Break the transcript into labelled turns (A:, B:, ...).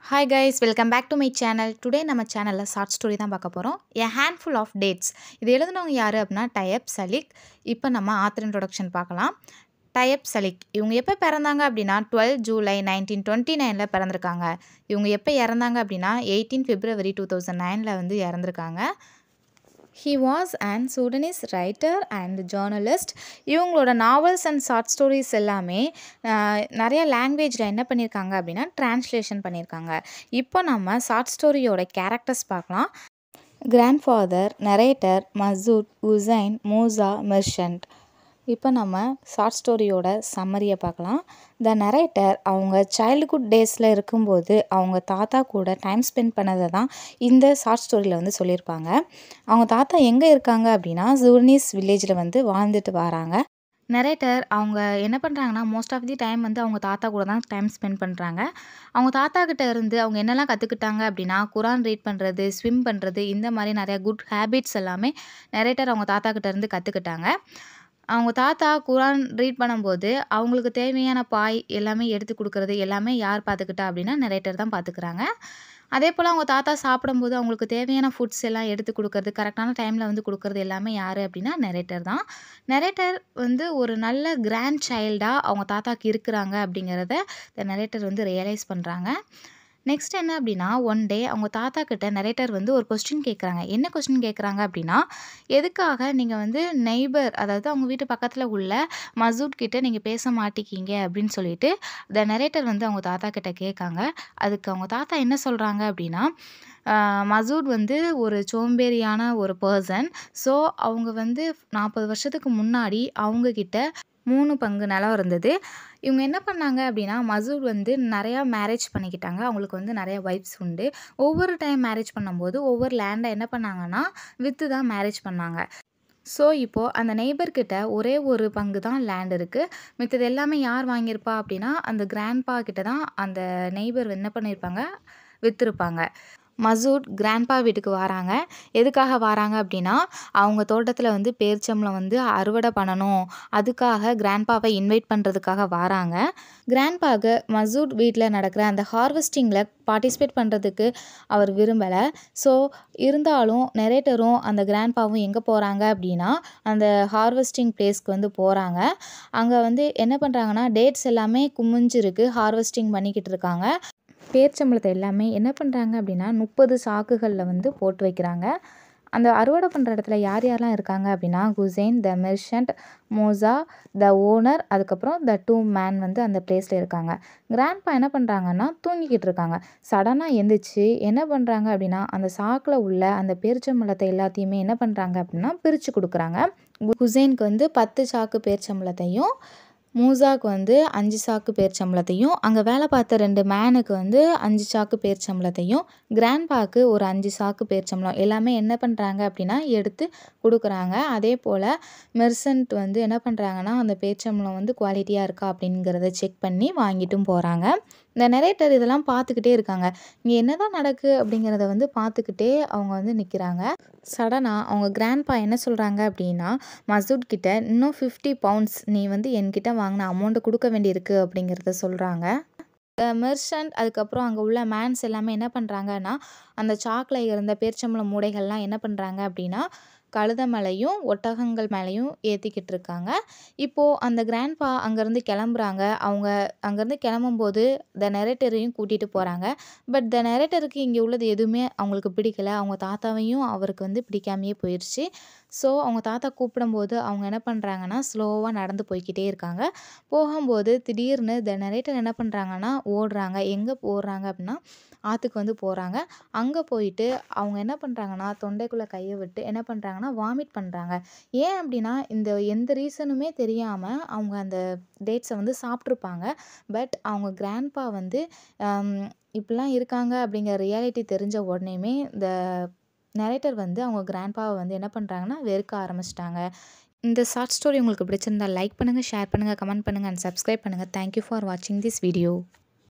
A: hi guys welcome back to my channel today நம்ம சேனலில் short story தான் பார்க்க போகிறோம் எ ஹேண்ட்ஃபுல் ஆஃப் டேட்ஸ் இது எழுதுனவங்க யார் அப்படின்னா டயப் சலிக் இப்போ நம்ம ஆத்தர் இன்ட்ரொடக்ஷன் பார்க்கலாம் டயப் சலிக் இவங்க எப்போ பிறந்தாங்க அப்படின்னா டுவெல் ஜூலை நைன்டீன் டுவெண்ட்டி நைனில் பிறந்திருக்காங்க இவங்க எப்போ இறந்தாங்க அப்படின்னா எயிட்டீன் பிப்ரவரி டூ தௌசண்ட் நைனில் வந்து இறந்துருக்காங்க he was and Sudanese writer and journalist இவங்களோட நாவல்ஸ் அண்ட் ஷார்ட் ஸ்டோரிஸ் எல்லாமே ஆஹ், நிறைய லாங்குவேஜில் என்ன பண்ணியிருக்காங்க அப்படின்னா ட்ரான்ஸ்லேஷன் பண்ணியிருக்காங்க இப்போ நம்ம ஷார்ட் ஸ்டோரியோட கேரக்டர்ஸ் பார்க்கலாம் grandfather narrator Masood Hussain Moosa merchant இப்போ நம்ம ஷார்ட் ஸ்டோரியோட சம்மரியை பார்க்கலாம் த நரேட்டர் அவங்க சைல்டுஹுட் டேஸில் இருக்கும்போது அவங்க தாத்தா கூட டைம் ஸ்பெண்ட் பண்ணதை தான் இந்த ஷார்ட் ஸ்டோரியில் வந்து சொல்லியிருப்பாங்க அவங்க தாத்தா எங்கே இருக்காங்க அப்படின்னா ஜூர்னிஸ் வில்லேஜில் வந்து வாழ்ந்துட்டு வராங்க நரேட்டர் அவங்க என்ன பண்ணுறாங்கன்னா மோஸ்ட் ஆஃப் தி டைம் வந்து அவங்க தாத்தா கூட தான் டைம் ஸ்பெண்ட் பண்ணுறாங்க அவங்க தாத்தா கிட்ட இருந்து அவங்க என்னெல்லாம் கற்றுக்கிட்டாங்க அப்படின்னா குரான் ரீட் பண்ணுறது ஸ்விம் பண்ணுறது இந்த மாதிரி நிறைய குட் ஹேபிட்ஸ் எல்லாமே நரேட்டர் அவங்க தாத்தா கிட்ட இருந்து கற்றுக்கிட்டாங்க அவங்க தாத்தா குரான் ரீட் பண்ணும்போது அவங்களுக்கு தேவையான பாய் எல்லாமே எடுத்து கொடுக்கறது எல்லாமே யார் பார்த்துக்கிட்டா அப்படின்னா நரேட்டர் தான் பார்த்துக்கிறாங்க அதே போல் அவங்க தாத்தா சாப்பிடும்போது அவங்களுக்கு தேவையான ஃபுட்ஸ் எல்லாம் எடுத்து கொடுக்கறது கரெக்டான டைமில் வந்து கொடுக்கறது எல்லாமே யார் அப்படின்னா நரேட்டர் தான் நரேட்டர் வந்து ஒரு நல்ல கிராண்ட் சைல்டாக அவங்க தாத்தாக்கு இருக்கிறாங்க அப்படிங்கிறத இந்த நரேட்டர் வந்து ரியலைஸ் பண்ணுறாங்க நெக்ஸ்ட் என்ன அப்படின்னா ஒன் டே அவங்க தாத்தா கிட்ட நரேட்டர் வந்து ஒரு கொஸ்டின் கேட்குறாங்க என்ன கொஸ்டின் கேட்குறாங்க அப்படின்னா எதுக்காக நீங்கள் வந்து நெய்பர் அதாவது அவங்க வீட்டு பக்கத்தில் உள்ள மசூத் கிட்ட நீங்கள் பேச மாட்டிக்கீங்க அப்படின்னு சொல்லிட்டு த நரேட்டர் வந்து அவங்க தாத்தா கிட்ட கேட்காங்க அதுக்கு அவங்க தாத்தா என்ன சொல்கிறாங்க அப்படின்னா ஆஹ், மசூத் வந்து ஒரு சோம்பேறியான ஒரு பர்சன் ஸோ அவங்க வந்து நாற்பது வருஷத்துக்கு முன்னாடி அவங்கக்கிட்ட மூணு பங்கு நிலம் இருந்தது இவங்க என்ன பண்ணாங்க அப்படின்னா மசூத் வந்து நிறையா மேரேஜ் பண்ணிக்கிட்டாங்க அவங்களுக்கு வந்து நிறைய ஒய்ஃப்ஸ் உண்டு ஒவ்வொரு டைம் மேரேஜ் பண்ணும்போது ஒவ்வொரு லேண்டை என்ன பண்ணாங்கன்னா விற்று தான் மேரேஜ் பண்ணாங்க ஸோ இப்போது அந்த நெய்பர்கிட்ட ஒரே ஒரு பங்கு தான் லேண்ட் இருக்குது மித்தது எல்லாமே யார் வாங்கியிருப்பா அப்படின்னா அந்த கிராண்ட்பா கிட்ட தான் அந்த நெய்பர் என்ன பண்ணியிருப்பாங்க விற்றுருப்பாங்க மசூத் கிராண்ட்பா வீட்டுக்கு வராங்க எதுக்காக வராங்க அப்படின்னா அவங்க தோட்டத்தில் வந்து பேர்ச்சம்பளம் வந்து அறுவடை பண்ணணும் அதுக்காக கிராண்ட்பாவை இன்வைட் பண்ணுறதுக்காக வராங்க கிராண்ட்பாவுக்கு மசூத் வீட்டில் நடக்கிற அந்த ஹார்வெஸ்டிங்கில் பார்ட்டிசிபேட் பண்ணுறதுக்கு அவர் விரும்பலை ஸோ இருந்தாலும் நெரேட்டரும் அந்த கிராண்ட்பாவும் எங்கே போகிறாங்க அப்படின்னா அந்த ஹார்வெஸ்டிங் பிளேஸ்க்கு வந்து போகிறாங்க அங்கே வந்து என்ன பண்ணுறாங்கன்னா டேட்ஸ் எல்லாமே குமிஞ்சிருக்கு ஹார்வெஸ்டிங் பண்ணிக்கிட்டு இருக்காங்க பேர்ச்சம்பளத்தை எல்லாமே என்ன பண்ணுறாங்க அப்படின்னா முப்பது சாக்குகளில் வந்து போட்டு வைக்கிறாங்க அந்த அறுவடை பண்ணுற இடத்துல யார் யாரெல்லாம் இருக்காங்க அப்படின்னா குசைன் த மெர்ஷன்ட் மோசா த ஓனர் அதுக்கப்புறம் த டூ மேன் வந்து அந்த பிளேஸில் இருக்காங்க கிராண்ட்பா என்ன பண்ணுறாங்கன்னா தூங்கிக்கிட்டு இருக்காங்க சடனாக எந்திரிச்சு என்ன பண்ணுறாங்க அப்படின்னா அந்த சாக்கில் உள்ள அந்த பேரிச்சம்பழத்தை எல்லாத்தையுமே என்ன பண்ணுறாங்க அப்படின்னா பிரித்து கொடுக்குறாங்க குசைனுக்கு வந்து பத்து சாக்கு பேரிச்சம்பழத்தையும் மூசாக்கு வந்து அஞ்சு சாக்கு பேரிச்சம்பழத்தையும் அங்கே வேலை பார்த்த ரெண்டு மேனுக்கு வந்து அஞ்சு சாக்கு பேரிச்சம்பழத்தையும் கிராண்ட்பாக்கு ஒரு அஞ்சு சாக்கு பேரிச்சம்பழம் எல்லாமே என்ன பண்ணுறாங்க அப்படின்னா எடுத்து கொடுக்குறாங்க அதே போல் மெர்சன்ட் வந்து என்ன பண்ணுறாங்கன்னா அந்த பேரிச்சம்பழம் வந்து குவாலிட்டியாக இருக்கா அப்படிங்கிறத செக் பண்ணி வாங்கிட்டும் போகிறாங்க இந்த நரேட்டர் இதெல்லாம் பார்த்துக்கிட்டே இருக்காங்க இங்கே என்னதான் நடக்கு அப்படிங்கிறத வந்து பார்த்துக்கிட்டே அவங்க வந்து நிற்கிறாங்க சடனாக அவங்க கிராண்ட்பா என்ன சொல்கிறாங்க அப்படின்னா மசூத் கிட்ட இன்னும் ஃபிஃப்டி பவுண்ட்ஸ் நீ வந்து என்கிட்ட வாங்கின அமௌண்ட்டு கொடுக்க வேண்டியிருக்கு அப்படிங்கிறத சொல்கிறாங்க மெர்ஷன்ட் அதுக்கப்புறம் அங்கே உள்ள மேன்ஸ் எல்லாமே என்ன பண்ணுறாங்கன்னா அந்த சாக்கில் இருந்த பேரிச்சம்பழம் மூடைகள்லாம் என்ன பண்ணுறாங்க அப்படின்னா கழுத மேலேயும் ஒட்டகங்கள் மேலேயும் ஏற்றிக்கிட்டு இருக்காங்க இப்போது அந்த கிராண்ட்பா அங்கேருந்து கிளம்புறாங்க அவங்க அங்கேருந்து கிளம்பும்போது த நெரேட்டரையும் கூட்டிகிட்டு போகிறாங்க பட் த நெரேட்டருக்கு இங்கே உள்ளது எதுவுமே அவங்களுக்கு பிடிக்கல அவங்க தாத்தாவையும் அவருக்கு வந்து பிடிக்காமையே போயிடுச்சு ஸோ அவங்க தாத்தா கூப்பிடும்போது அவங்க என்ன பண்ணுறாங்கன்னா ஸ்லோவாக நடந்து போய்க்கிட்டே இருக்காங்க போகும்போது திடீர்னு த நரேட்டர் என்ன பண்ணுறாங்கன்னா ஓடுறாங்க எங்கே ஓடுறாங்க அப்படின்னா ஆற்றுக்கு வந்து போகிறாங்க அங்கே போயிட்டு அவங்க என்ன பண்ணுறாங்கன்னா தொண்டைக்குள்ளே கையை விட்டு என்ன பண்ணுறாங்கன்னா வாமிட் பண்ணுறாங்க ஏன் அப்படின்னா இந்த எந்த ரீசனுமே தெரியாமல் அவங்க அந்த டேட்ஸை வந்து சாப்பிட்ருப்பாங்க பட் அவங்க கிராண்ட்பா வந்து ஆம், இப்படிலாம் இருக்காங்க அப்படிங்கிற ரியாலிட்டி தெரிஞ்ச உடனேமே இந்த நரேட்டர் வந்து அவங்க கிராண்ட்பாவை வந்து என்ன பண்ணுறாங்கன்னா வெறுக்க ஆரம்பிச்சிட்டாங்க இந்த ஷார்ட் ஸ்டோரி உங்களுக்கு பிடிச்சிருந்தா லைக் பண்ணுங்கள் ஷேர் பண்ணுங்கள் கமெண்ட் பண்ணுங்கள் அண்ட் சப்ஸ்கிரைப் பண்ணுங்கள் தேங்க்யூ ஃபார் வாட்சிங் திஸ் வீடியோ